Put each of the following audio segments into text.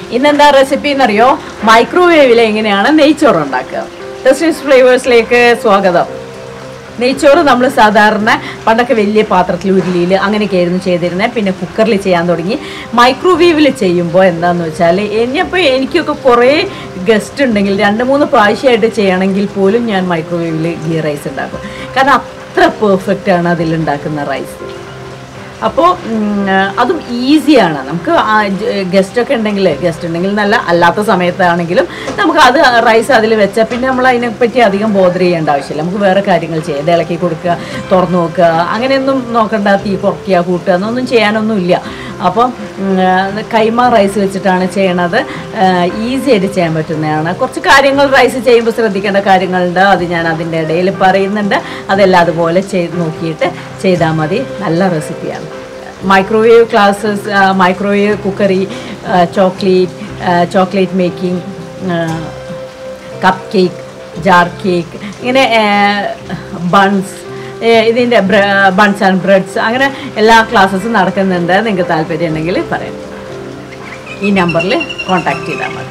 ഇന്നെന്താ റെസിപ്പി എന്നറിയോ മൈക്രോവേവിൽ എങ്ങനെയാണ് നെയ്ച്ചോറ് ഉണ്ടാക്കുക ടെസ്റ്റീസ് ഫ്ലേവേഴ്സിലേക്ക് സ്വാഗതം നെയ്ച്ചോറ് നമ്മൾ സാധാരണ പണ്ടൊക്കെ വലിയ പാത്രത്തിൽ ഉരുളിയിൽ അങ്ങനെയൊക്കെ ആയിരുന്നു ചെയ്തിരുന്നത് പിന്നെ കുക്കറിൽ ചെയ്യാൻ തുടങ്ങി മൈക്രോവേവിൽ ചെയ്യുമ്പോൾ എന്താണെന്ന് വെച്ചാൽ ഇനിയിപ്പോൾ എനിക്കൊക്കെ കുറേ ഗസ്റ്റ് ഉണ്ടെങ്കിൽ രണ്ട് മൂന്ന് പ്രാവശ്യമായിട്ട് ചെയ്യണമെങ്കിൽ പോലും ഞാൻ മൈക്രോവേവിൽ ഗീ റൈസ് ഉണ്ടാക്കും കാരണം അത്ര പെർഫെക്റ്റ് ആണ് അതിലുണ്ടാക്കുന്ന റൈസ് അപ്പോൾ അതും ഈസിയാണ് നമുക്ക് ഗസ്റ്റൊക്കെ ഉണ്ടെങ്കിൽ ഗസ്റ്റ് ഉണ്ടെങ്കിൽ നല്ല അല്ലാത്ത സമയത്താണെങ്കിലും നമുക്ക് അത് റൈസ് അതിൽ വെച്ചാൽ പിന്നെ നമ്മൾ അതിനെപ്പറ്റി അധികം ബോധർ ചെയ്യേണ്ട ആവശ്യമില്ല നമുക്ക് വേറെ കാര്യങ്ങൾ ചെയ്യാം ഇത് ഇളക്കി കൊടുക്കുക തുറന്നു നോക്കുക അങ്ങനെയൊന്നും നോക്കണ്ട തീ കുറയ്ക്കുക കൂട്ടുക എന്നൊന്നും ചെയ്യാനൊന്നുമില്ല അപ്പം കൈമ റൈസ് വെച്ചിട്ടാണ് ചെയ്യണത് ഈസി ആയിട്ട് ചെയ്യാൻ പറ്റുന്നതാണ് കുറച്ച് കാര്യങ്ങൾ റൈസ് ചെയ്യുമ്പോൾ ശ്രദ്ധിക്കേണ്ട കാര്യങ്ങളുണ്ട് അത് ഞാൻ അതിൻ്റെ ഇടയിൽ പറയുന്നുണ്ട് അതെല്ലാം അതുപോലെ ചെയ്ത് നോക്കിയിട്ട് ചെയ്താൽ മതി നല്ല റെസിപ്പിയാണ് microwave classes microwave cookery chocolate chocolate making cup cake jar cake ഇങ്ങനെ ബൺസ് ഇതിൻ്റെ ബൺസ് ആൻഡ് ബ്രെഡ്സ് അങ്ങനെ എല്ലാ ക്ലാസ്സസും നടക്കുന്നുണ്ട് നിങ്ങൾക്ക് താല്പര്യം ഉണ്ടെങ്കിൽ പറയാം ഈ നമ്പറിൽ കോൺടാക്ട് ചെയ്താൽ മതി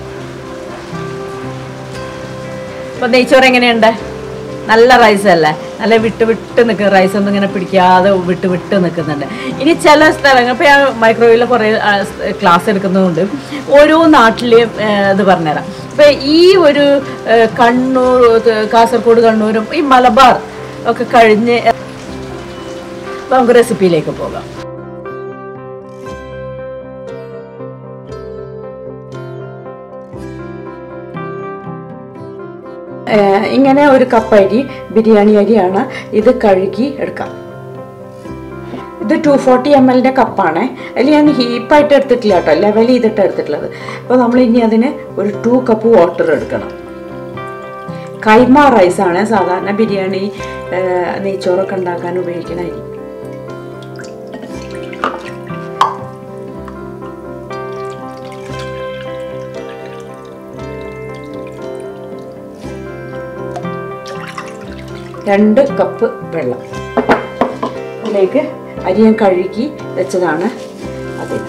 അപ്പോൾ നെയ്ച്ചോറ് എങ്ങനെയുണ്ട് നല്ല റൈസ് അല്ലേ നല്ല വിട്ട് വിട്ട് നിൽക്കുന്ന റൈസ് ഒന്നും ഇങ്ങനെ പിടിക്കാതെ വിട്ട് വിട്ട് നിൽക്കുന്നുണ്ട് ഇനി ചില സ്ഥലങ്ങൾ ഇപ്പോൾ ഞാൻ മൈക്രോവേവിൽ കുറേ ക്ലാസ് എടുക്കുന്നതുകൊണ്ട് ഓരോ നാട്ടിലെയും ഇത് പറഞ്ഞുതരാം ഇപ്പോൾ ഈ ഒരു കണ്ണൂർ കാസർഗോഡ് കണ്ണൂരും ഈ മലബാർ ഒക്കെ കഴിഞ്ഞ് നമുക്ക് റെസിപ്പിയിലേക്ക് പോകാം ഇങ്ങനെ ഒരു കപ്പ് അരി ബിരിയാണി അരിയാണ് ഇത് കഴുകി എടുക്കാം ഇത് ടു ഫോർട്ടി എം എല്ലിൻ്റെ കപ്പാണ് അതിൽ ഞാൻ ഹീപ്പായിട്ട് എടുത്തിട്ടില്ല കേട്ടോ ലെവൽ ചെയ്തിട്ട് എടുത്തിട്ടുള്ളത് അപ്പോൾ നമ്മൾ ഇനി അതിന് ഒരു ടു കപ്പ് വാട്ടർ എടുക്കണം കൈമ റൈസാണ് സാധാരണ ബിരിയാണി നെയ്ച്ചോറൊക്കെ ഉണ്ടാക്കാൻ ഉപയോഗിക്കുന്ന അരി രണ്ട് കപ്പ് വെള്ളം അതിലേക്ക് അരി ഞാൻ കഴുകി വെച്ചതാണ് അതിൽ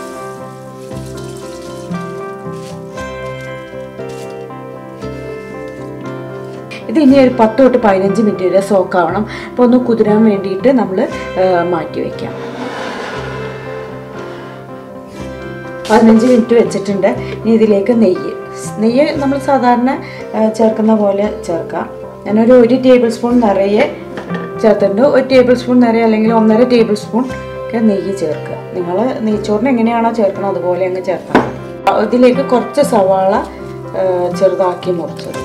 ഇത് ഇനി ഒരു പത്ത് തൊട്ട് പതിനഞ്ച് മിനിറ്റ് വരെ സോക്കാവണം അപ്പോൾ ഒന്ന് കുതിരാൻ വേണ്ടിയിട്ട് നമ്മൾ മാറ്റി വയ്ക്കാം പതിനഞ്ച് മിനിറ്റ് വെച്ചിട്ടുണ്ട് ഇനി ഇതിലേക്ക് നെയ്യ് നെയ്യ് നമ്മൾ സാധാരണ ചേർക്കുന്ന പോലെ ചേർക്കാം ഞാനൊരു ഒരു ടേബിൾ സ്പൂൺ നിറയെ ചേർത്തിട്ടുണ്ട് ഒരു ടേബിൾ സ്പൂൺ നിറയെ അല്ലെങ്കിൽ ഒന്നര ടേബിൾ സ്പൂൺ ഒക്കെ നെയ്യ് ചേർക്കുക നിങ്ങൾ നെയ്ച്ചോറിന് എങ്ങനെയാണോ ചേർക്കണം അതുപോലെ അങ്ങ് ചേർക്കണം ഇതിലേക്ക് കുറച്ച് സവാള ചെറുതാക്കി മുറിച്ചത്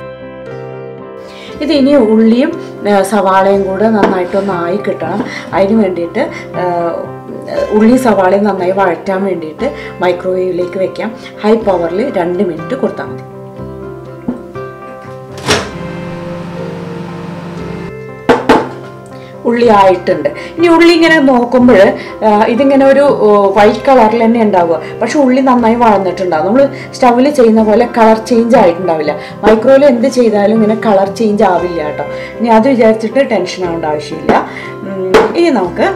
ഇത് ഇനി ഉള്ളിയും സവാളയും കൂടെ നന്നായിട്ടൊന്ന് ആയി കിട്ടണം അതിന് വേണ്ടിയിട്ട് ഉള്ളി സവാളയും നന്നായി വഴറ്റാൻ വേണ്ടിയിട്ട് മൈക്രോവേവിലേക്ക് വെക്കാം ഹൈ പവറിൽ രണ്ട് മിനിറ്റ് കൊടുത്താൽ മതി ഉള്ളി ആയിട്ടുണ്ട് ഇനി ഉള്ളി ഇങ്ങനെ നോക്കുമ്പോൾ ഇതിങ്ങനെ ഒരു വൈറ്റ് കളറിൽ തന്നെ ഉണ്ടാവുക പക്ഷെ ഉള്ളി നന്നായി വളർന്നിട്ടുണ്ടാവും നമ്മൾ സ്റ്റവിൽ ചെയ്യുന്ന പോലെ കളർ ചേഞ്ച് ആയിട്ടുണ്ടാവില്ല മൈക്രോയിൽ എന്ത് ചെയ്താലും ഇങ്ങനെ കളർ ചേഞ്ച് ആവില്ല കേട്ടോ ഇനി അത് വിചാരിച്ചിട്ട് ടെൻഷൻ ആവേണ്ട ആവശ്യമില്ല ഇനി നമുക്ക്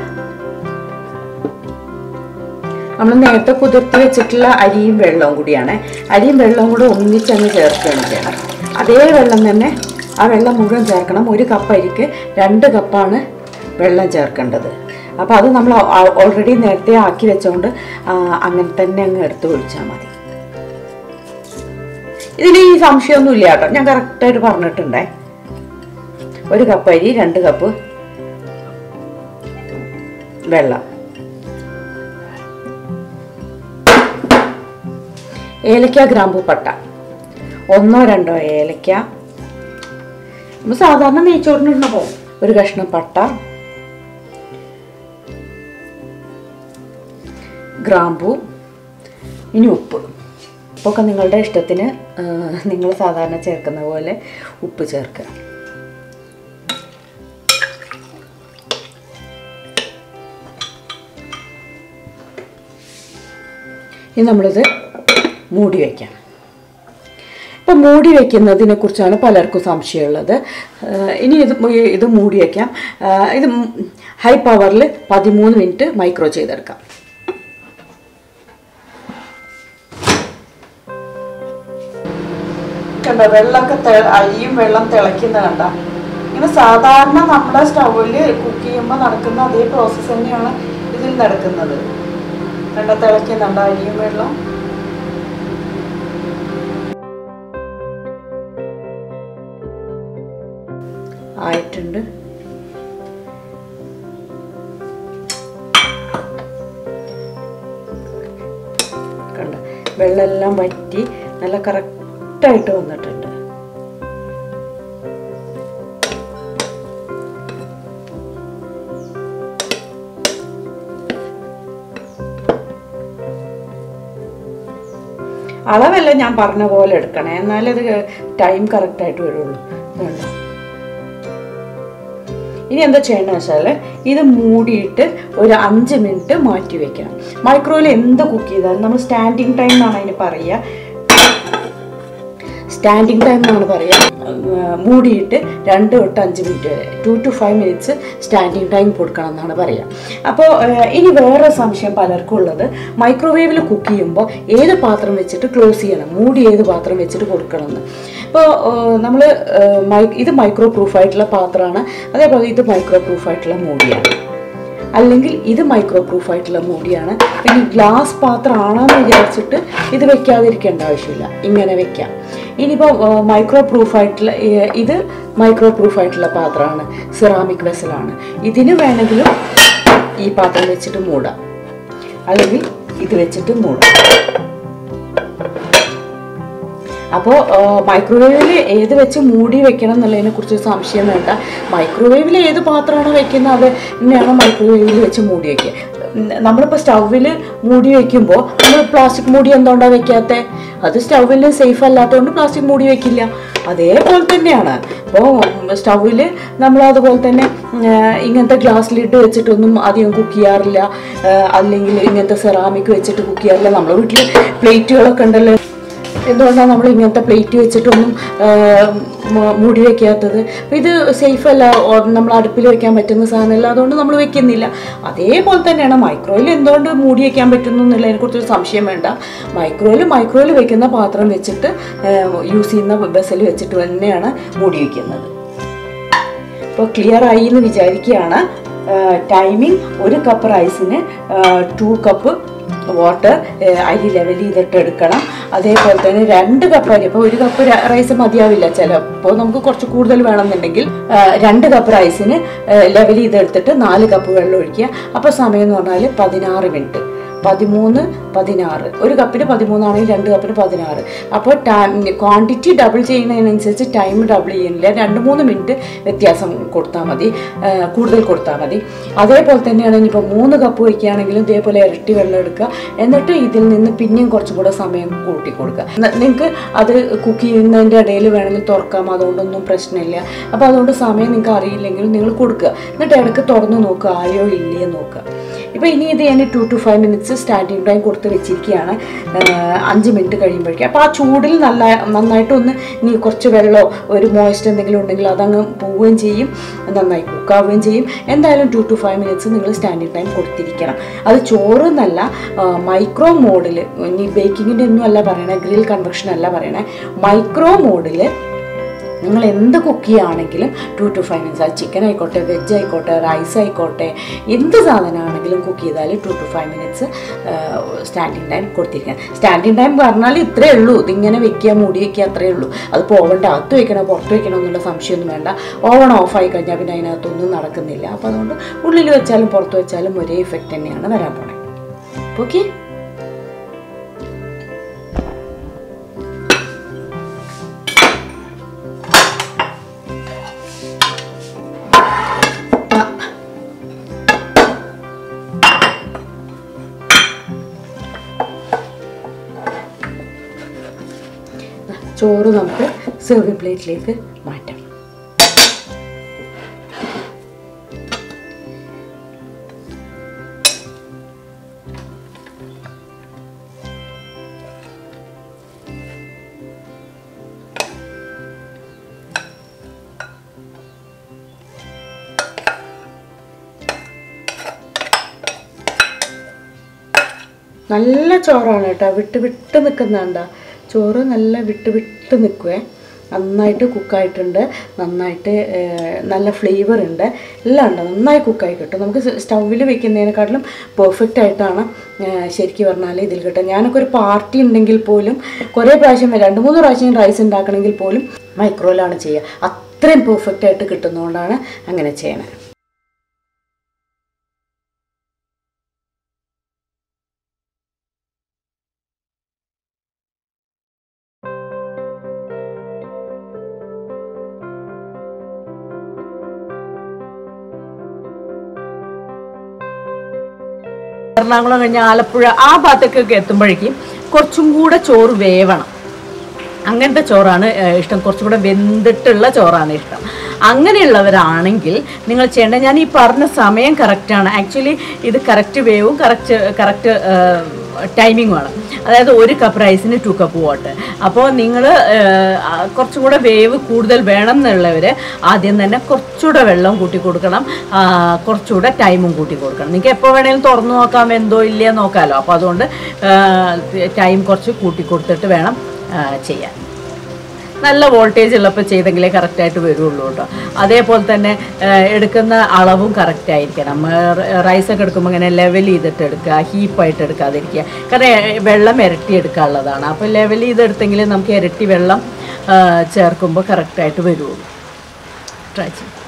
നമ്മൾ നേരത്തെ കുതിർത്ത് വെച്ചിട്ടുള്ള അരിയും വെള്ളവും കൂടിയാണ് അരിയും വെള്ളവും കൂടെ ഒന്നിച്ചങ്ങ് ചേർക്കുകയാണ് ചെയ്യണം അതേ വെള്ളം തന്നെ ആ വെള്ളം മുഴുവൻ ചേർക്കണം ഒരു കപ്പ് അരിക്ക് രണ്ട് കപ്പാണ് വെള്ളം ചേർക്കേണ്ടത് അപ്പോൾ അത് നമ്മൾ ഓൾറെഡി നേരത്തെ ആക്കി വെച്ചുകൊണ്ട് അങ്ങനെ തന്നെ അങ്ങ് എടുത്ത് ഒഴിച്ചാൽ മതി ഇതിൽ ഈ സംശയമൊന്നുമില്ല കേട്ടോ ഞാൻ കറക്റ്റായിട്ട് പറഞ്ഞിട്ടുണ്ടേ ഒരു കപ്പ് അരി രണ്ട് കപ്പ് വെള്ളം ഏലക്ക ഗ്രാമ്പു പട്ട ഒന്നോ രണ്ടോ ഏലക്ക നമ്മൾ സാധാരണ നെയ്ച്ചോറിനിടുന്ന പോകും ഒരു കഷ്ണം പട്ട ഗ്രാമ്പു ഇനി ഉപ്പ് ഉപ്പൊക്കെ നിങ്ങളുടെ ഇഷ്ടത്തിന് നിങ്ങൾ സാധാരണ ചേർക്കുന്ന പോലെ ഉപ്പ് ചേർക്കുക ഇനി നമ്മളിത് മൂടി വയ്ക്കാം ഇപ്പം മൂടി വയ്ക്കുന്നതിനെ കുറിച്ചാണ് പലർക്കും സംശയമുള്ളത് ഇനി ഇത് ഇത് മൂടി വയ്ക്കാം ഇത് ഹൈ പവറിൽ പതിമൂന്ന് മിനിറ്റ് മൈക്രോ ചെയ്തെടുക്കാം കണ്ട വെള്ളമൊക്കെ തെ- അരിയും വെള്ളം തിളയ്ക്കുന്ന കണ്ട ഇങ്ങനെ സാധാരണ നമ്മുടെ സ്റ്റൗവിൽ കുക്ക് ചെയ്യുമ്പോൾ നടക്കുന്ന അതേ പ്രോസസ്സ് തന്നെയാണ് ഇതിൽ നടക്കുന്നത് കണ്ട തിളയ്ക്കുന്നുണ്ട് അരിയും വെള്ളം ആയിട്ടുണ്ട് കണ്ട വെള്ളമെല്ലാം വറ്റി നല്ല കറക്റ്റായിട്ട് വന്നിട്ടുണ്ട് അളവെല്ലാം ഞാൻ പറഞ്ഞ പോലെ എടുക്കണേ എന്നാലേ അത് ടൈം കറക്റ്റായിട്ട് വരുള്ളൂ കണ്ടോ ഇനി എന്താ ചെയ്യണമെന്ന് വെച്ചാൽ ഇത് മൂടിയിട്ട് ഒരു അഞ്ച് മിനിറ്റ് മാറ്റി വെക്കണം മൈക്രോയിൽ എന്ത് കുക്ക് ചെയ്താലും നമ്മൾ സ്റ്റാൻഡിങ് ടൈം എന്നാണ് അതിന് പറയുക സ്റ്റാൻഡിങ് ടൈം എന്നാണ് പറയുക ഏർ മൂടിയിട്ട് രണ്ട് തൊട്ട് അഞ്ച് മിനിറ്റ് വരെ two two five minutes standing time കൊടുക്കണം എന്നാണ് പറയുക അപ്പോൾ ഏർ ഇനി വേറെ സംശയം പലർക്കും ഉള്ളത് മൈക്രോവേവിൽ കുക്ക് ചെയ്യുമ്പോൾ ഏത് പാത്രം വെച്ചിട്ട് ക്ലോസ് ചെയ്യണം മൂടി ഏത് പാത്രം വെച്ചിട്ട് കൊടുക്കണം എന്ന് ഇപ്പോൾ നമ്മൾ ഇത് മൈക്രോ പ്രൂഫ് ആയിട്ടുള്ള പാത്രമാണ് അതേപോലെ ഇത് മൈക്രോ പ്രൂഫ് ആയിട്ടുള്ള മൂടിയാണ് അല്ലെങ്കിൽ ഇത് മൈക്രോ പ്രൂഫ് ആയിട്ടുള്ള മൂടിയാണ് പിന്നെ ഗ്ലാസ് പാത്രമാണെന്ന് വിചാരിച്ചിട്ട് ഇത് വെക്കാതിരിക്കേണ്ട ആവശ്യമില്ല ഇങ്ങനെ വെക്കാം ഇനിയിപ്പോൾ മൈക്രോ പ്രൂഫ് ആയിട്ടുള്ള ഏർ ഇത് മൈക്രോ പ്രൂഫ് ആയിട്ടുള്ള പാത്രമാണ് സിറാമിക് വെസലാണ് ഇതിന് വേണമെങ്കിലും ഈ പാത്രം വെച്ചിട്ട് മൂടാം അല്ലെങ്കിൽ ഇത് വെച്ചിട്ട് മൂടാം അപ്പോൾ മൈക്രോവേവിൽ ഏത് വെച്ച് മൂടി വെക്കണം എന്നുള്ളതിനെ കുറിച്ച് സംശയം വേണ്ട മൈക്രോവേവിൽ ഏത് പാത്രമാണോ വെക്കുന്നത് അത് തന്നെയാണ് മൈക്രോവേവിൽ വെച്ച് മൂടി വെക്കുക ഉം, നമ്മളിപ്പോൾ സ്റ്റൗവിൽ മൂടി വെക്കുമ്പോൾ നമ്മൾ പ്ലാസ്റ്റിക് മൂടി എന്തുകൊണ്ടാണ് വെക്കാത്തത് അത് സ്റ്റൗവിൽ സേഫ് അല്ലാത്തതുകൊണ്ട് പ്ലാസ്റ്റിക് മൂടി വെക്കില്ല അതേപോലെ തന്നെയാണ് അപ്പോൾ സ്റ്റൗവിൽ നമ്മൾ അതുപോലെ തന്നെ ഉം, ഇങ്ങനത്തെ ഗ്ലാസ് ലിഡ് വെച്ചിട്ടൊന്നും അധികം കുക്ക് ചെയ്യാറില്ല ആ, അല്ലെങ്കിൽ ഇങ്ങനത്തെ സെറാമിക് വെച്ചിട്ട് കുക്ക് ചെയ്യാറില്ല നമ്മുടെ വീട്ടിൽ പ്ലേറ്റുകളൊക്കെ ഉണ്ടല്ലോ എന്തുകൊണ്ടാണ് നമ്മൾ ഇങ്ങനത്തെ പ്ലേറ്റ് വെച്ചിട്ടൊന്നും ആ, മ- മൂടി വെക്കാത്തത് അപ്പോൾ ഇത് സേഫ് അല്ല ഓ- നമ്മൾ അടുപ്പിൽ വെക്കാൻ പറ്റുന്ന സാധനമല്ല അതുകൊണ്ട് നമ്മൾ വെക്കുന്നില്ല അതേപോലെ തന്നെയാണ് മൈക്രോയിൽ എന്തുകൊണ്ട് മൂടി വെക്കാൻ പറ്റുന്നു എന്നുള്ളതിനെ കുറിച്ചൊരു സംശയം വേണ്ട മൈക്രോയിൽ മൈക്രോയിൽ വെക്കുന്ന പാത്രം വെച്ചിട്ട് യൂസ് ചെയ്യുന്ന ബസ്സിൽ വെച്ചിട്ട് തന്നെയാണ് മൂടി വെക്കുന്നത് ഇപ്പോൾ ക്ലിയർ ആയി എന്ന് വിചാരിക്കുകയാണ് ടൈമിംഗ് ഒരു കപ്പ് റൈസിന് ടു കപ്പ് വാട്ടർ അരി ലെവൽ ചെയ്തിട്ട് എടുക്കണം അതേപോലെ തന്നെ രണ്ട് കപ്പ് അരി അപ്പോൾ ഒരു കപ്പ് റൈസ് മതിയാവില്ല ചിലപ്പോൾ നമുക്ക് കുറച്ച് കൂടുതൽ വേണമെന്നുണ്ടെങ്കിൽ ആ, രണ്ട് കപ്പ് റൈസിന് ലെവൽ ചെയ്തെടുത്തിട്ട് നാല് കപ്പ് വെള്ളം ഒഴിക്കുക അപ്പോൾ സമയം എന്ന് പറഞ്ഞാൽ പതിനാറ് മിനിറ്റ് പതിമൂന്ന് പതിനാറ് ഒരു കപ്പിന് പതിമൂന്നാണെങ്കിൽ രണ്ട് കപ്പിന് പതിനാറ് അപ്പോൾ ക്വാണ്ടിറ്റി ഡബിൾ ചെയ്യുന്നതിനനുസരിച്ച് ടൈം ഡബിൾ ചെയ്യുന്നില്ല രണ്ട് മൂന്ന് മിനിറ്റ് വ്യത്യാസം കൊടുത്താൽ മതി ആ, കൂടുതൽ കൊടുത്താൽ മതി അതേപോലെ തന്നെയാണ് ഇനിയിപ്പോൾ മൂന്ന് കപ്പ് വയ്ക്കുകയാണെങ്കിലും ഇതേപോലെ ഇരട്ടി വെള്ളം എടുക്കുക എന്നിട്ട് ഇതിൽ നിന്ന് പിന്നെയും കുറച്ചും കൂടെ സമയം കൂട്ടി കൊടുക്കുക നിങ്ങൾക്ക് അത് കുക്ക് ചെയ്യുന്നതിൻ്റെ ഇടയിൽ വേണമെങ്കിൽ തുറക്കാം അതുകൊണ്ടൊന്നും പ്രശ്നമില്ല അപ്പോൾ അതുകൊണ്ട് സമയം നിങ്ങൾക്ക് അറിയില്ലെങ്കിലും നിങ്ങൾ കൊടുക്കുക എന്നിട്ട് ഇടയ്ക്ക് തുറന്ന് നോക്കുക ആയോ ഇല്ലയോ നോക്കുക ഇപ്പോൾ ഇനി ഇത് ഞാൻ two two five minutes standing time കൊടുത്ത് വെച്ചിരിക്കുകയാണ് ആഹ് അഞ്ച് മിനിറ്റ് കഴിയുമ്പോഴേക്കും അപ്പോൾ ആ ചൂടിൽ നല്ല നന്നായിട്ടൊന്ന് ഇനി കുറച്ച് വെള്ളമോ ഒരു മോയ്സ്റ്റ് എന്തെങ്കിലും ഉണ്ടെങ്കിൽ അതങ്ങ് പോവുകയും ചെയ്യും നന്നായി കുക്കാവുകയും ചെയ്യും എന്തായാലും ടു ടു ഫൈവ് മിനിറ്റ്സ് നിങ്ങൾ സ്റ്റാൻഡിങ് ടൈം കൊടുത്തിരിക്കണം അത് ചോറ് എന്നല്ല മൈക്രോ മോഡിൽ ഇനി ബേക്കിങ്ങിൻ്റെ ഒന്നും അല്ല പറയണേ ഗ്രിൽ കൺവെക്ഷൻ അല്ല പറയണേ മൈക്രോ മോഡിൽ നിങ്ങൾ എന്ത് കുക്ക് ചെയ്യുകയാണെങ്കിലും ടു ടു ഫൈവ് മിനിറ്റ്സ് അത് ചിക്കൻ ആയിക്കോട്ടെ വെജ് ആയിക്കോട്ടെ റൈസ് ആയിക്കോട്ടെ എന്ത് സാധനമാണെങ്കിലും കുക്ക് ചെയ്താൽ two two five minutes standing time കൊടുത്തിരിക്കാൻ സ്റ്റാൻഡിങ് ടൈം പറഞ്ഞാൽ ഇത്രയേ ഉള്ളൂ ഇതിങ്ങനെ വെക്കുക മൂടി വെക്കുക അത്രയേ ഉള്ളൂ അത് പോവണ്ട അകത്ത് വെക്കണോ പുറത്ത് വെക്കണോ എന്നുള്ള സംശയമൊന്നും വേണ്ട ഓവൺ ഓഫ് ആയി കഴിഞ്ഞാൽ പിന്നെ അതിനകത്തൊന്നും നടക്കുന്നില്ല അപ്പോൾ അതുകൊണ്ട് ഉള്ളിൽ വെച്ചാലും പുറത്ത് വെച്ചാലും ഒരേ ഇഫക്റ്റ് തന്നെയാണ് വരാൻ പോണേ ഓക്കെ ചോറ് നമുക്ക് സെർവിങ് പ്ലേറ്റിലേക്ക് മാറ്റാം നല്ല ചോറാണ് കേട്ടോ വിട്ട് വിട്ട് നിൽക്കുന്നുണ്ട ചോറ് നല്ല വിട്ട് വിട്ട് നിൽക്കുവേ നന്നായിട്ട് കുക്കായിട്ടുണ്ട് നന്നായിട്ട് ഏഹ്, നല്ല ഫ്ലേവർ ഉണ്ട് എല്ലാം ഉണ്ട് നന്നായി കുക്കായി കിട്ടും നമുക്ക് സ്റ്റൗവിൽ വെക്കുന്നതിനെക്കാട്ടിലും പെർഫെക്റ്റ് ആയിട്ടാണ് ഏഹ്, ശരിക്കും പറഞ്ഞാൽ ഇതിൽ കിട്ടുക ഞാനൊക്കെ ഒരു പാർട്ടി ഉണ്ടെങ്കിൽ പോലും കുറേ പ്രാവശ്യം രണ്ട് മൂന്ന് പ്രാവശ്യം റൈസ് ഉണ്ടാക്കണമെങ്കിൽ പോലും മൈക്രോയിലാണ് ചെയ്യുക അത്രയും പെർഫെക്റ്റ് ആയിട്ട് കിട്ടുന്നതുകൊണ്ടാണ് അങ്ങനെ ചെയ്യണത് എറണാകുളം കഴിഞ്ഞ ആലപ്പുഴ ആ ഭാഗത്തേക്കൊക്കെ എത്തുമ്പോഴേക്കും കുറച്ചും കൂടെ ചോറ് വേവണം അങ്ങനത്തെ ചോറാണ് ഏഹ്, ഇഷ്ടം കുറച്ചും കൂടെ വെന്തിട്ടുള്ള ചോറാണ് ഇഷ്ടം അങ്ങനെയുള്ളവരാണെങ്കിൽ നിങ്ങൾ ചെയ്യേണ്ട ഞാൻ ഈ പറഞ്ഞ സമയം കറക്റ്റാണ് ആക്ച്വലി ഇത് കറക്റ്റ് വേവും കറക്റ്റ് കറക്റ്റ് ടൈമിങ്ങുമാണ് അതായത് ഒരു കപ്പ് റൈസിന് ടു കപ്പ് വാട്ടർ അപ്പോൾ നിങ്ങൾ കുറച്ചും കൂടെ വേവ് കൂടുതൽ വേണം എന്നുള്ളവർ ആദ്യം തന്നെ കുറച്ചുകൂടെ വെള്ളം കൂട്ടി കൊടുക്കണം ആ, കുറച്ചുകൂടെ ടൈമും കൂട്ടി കൊടുക്കണം നിങ്ങൾക്ക് എപ്പോൾ വേണമെങ്കിലും തുറന്നു നോക്കാം എന്തോ ഇല്ലയോ നോക്കാമല്ലോ അപ്പോൾ അതുകൊണ്ട് ടൈം കുറച്ച് കൂട്ടി കൊടുത്തിട്ട് വേണം ആ, ചെയ്യാൻ നല്ല വോൾട്ടേജ് ഉള്ളപ്പോൾ ചെയ്തെങ്കിലേ കറക്റ്റായിട്ട് വരുള്ളൂ കേട്ടോ അതേപോലെ തന്നെ ആ, എടുക്കുന്ന അളവും കറക്റ്റ് ആയിരിക്കണം റൈസൊക്കെ എടുക്കുമ്പോൾ ഇങ്ങനെ ലെവൽ ചെയ്തിട്ട് എടുക്കുക ഹീപ്പായിട്ട് എടുക്കാതിരിക്കുക കാരണം എ- വെള്ളം ഇരട്ടി എടുക്കാനുള്ളതാണ് അപ്പോൾ ലെവൽ ചെയ്തെടുത്തെങ്കിൽ നമുക്ക് ഇരട്ടി വെള്ളം ആ, ചേർക്കുമ്പോൾ കറക്റ്റായിട്ട് വരുള്ളൂ ട്രൈ ചെയ്യാം